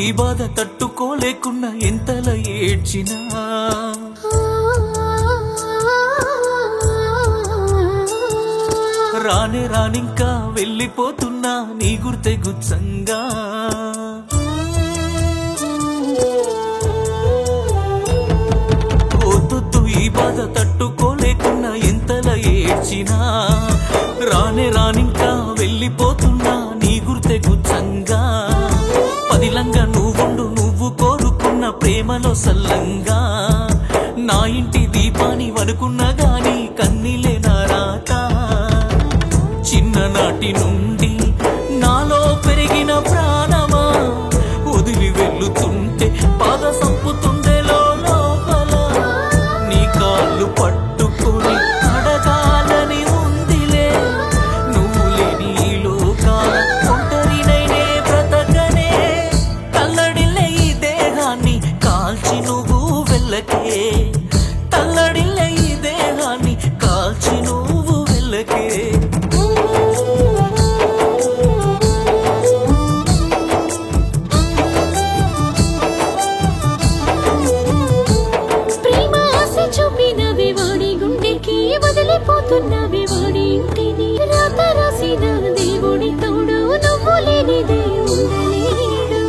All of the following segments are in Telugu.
ఈ బాధ తట్టుకోలేకున్నా ఎంతలా ఏడ్చినా రానే రానింకా వెళ్ళిపోతున్నా నీ గుర్తె గుచ్చంగా ఓతొద్దు ఈ బాధ తట్టుకోలేకున్నా ఎంతలా ఏడ్చినా రానే రానింకా వెళ్ళిపోతున్నా నీ గుర్తె గుచ్చంగా పదిలంగా నువ్వుండు నువ్వు కోరుకున్న ప్రేమలో సల్లంగా నా ఇంటి దీపాని వనుకున్నా గాని కన్నీలే నా రాత చిన్ననాటి నుండి నాలో పెరిగిన ప్రాణమా వదిలి వెళ్ళుతుంటే బాధ సంపుతుండే లోపల నీ కాళ్ళు పట్టుకొని అడగాలని ఉందిలే నువ్వు లేని ఈ లోకాల ఒంటరినైనే బ్రతకనే తల్లడిల్లే ఈ దేహాన్ని కాల్చి నువ్వు వెళ్ళకే తల్లడిల్లే ఈ దేహాన్ని కాల్చి నువ్వు వెళ్ళకే ప్రేమ ఆశ చూపినవి వాడి గుండెకి వదిలిపోతున్నవి వాడి ఇంటిని రాత రాసిన దేవుడి తోడు నువ్వు లేనిదే ఉండలేడు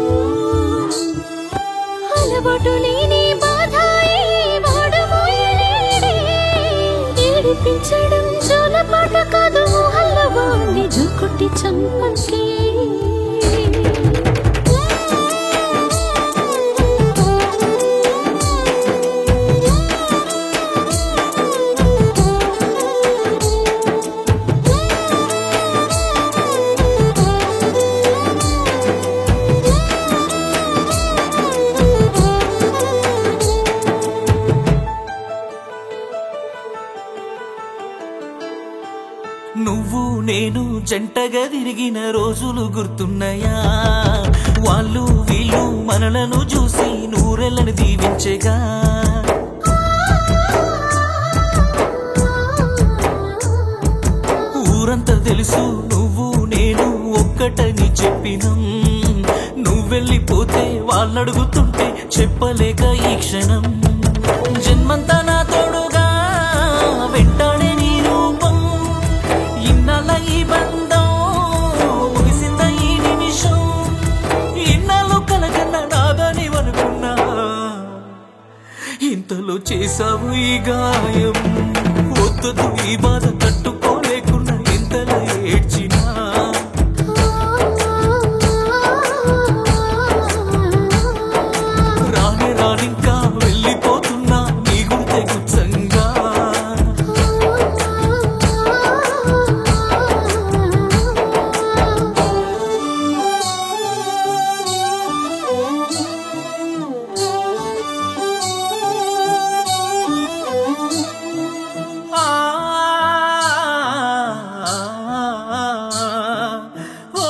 అలవాటు లేని బాధ ఏ వాడు మోయలేడే. ఏడిపించడం జోలపాట కాదు హల్లవాణ్ణి జుకొట్టి చంపకే నువ్వు నేను జంటగా తిరిగిన రోజులు గుర్తున్నాయా వాళ్ళు వీళ్ళు మనలను చూసి నూరెళ్ళని దీవించగా ఊరంతా తెలుసు నువ్వు నేను ఒక్కటని చెప్పినం నువ్వెళ్ళిపోతే వాళ్ళు అడుగుతుంటే చెప్పలేక ఈ క్షణం జన్మంతా నా తోడుగా వెంటాడే నీ రూపం ఇన్నాళ్ళ ఈ బంధం ముగిసింద ఈ నిమిషం ఇన్నాళ్ళు కలగన్న నాదని అనుకున్నా ఇంతలో చేసావు ఈ గాయం వద్దదు ఈ బాధ తట్టుకోలేకుండా ఇంతలో ఏడ్చినా రాని రానింకా వెళ్ళిపోతున్నా నీ గుంటె గుచ్చంగా ఆ ఓ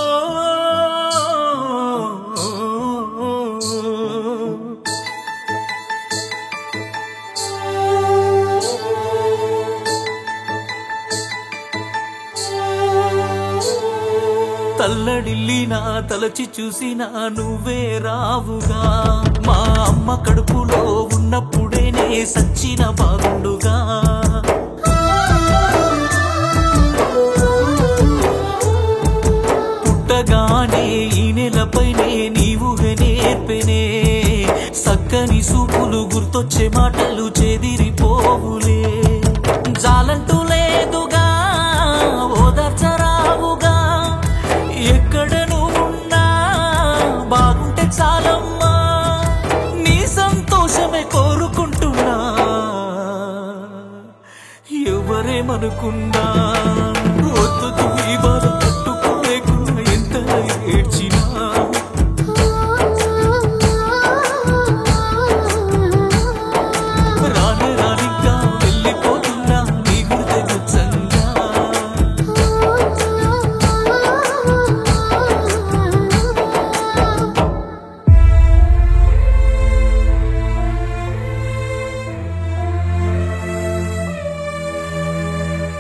తల్లడిల్లి నా తలచి చూసిన నువ్వే రావుగా మా అమ్మ కడుపులో ఉన్నప్పుడేనే సచ్చిన బాగుండుగా పుట్టగానే ఈ నెలపైనే నీవు నేర్పెనే సక్కని సూపులు గుర్తొచ్చే మాటలు చెదిరిపోవులే జాలంటూ లేదుగా ఓదార్చరావుగా ఎక్కడ నువ్వున్నా బాగుంటే చాలమ్మా నీ సంతోషమే కోరుకుంటున్నా ఎవరేమనుకున్నా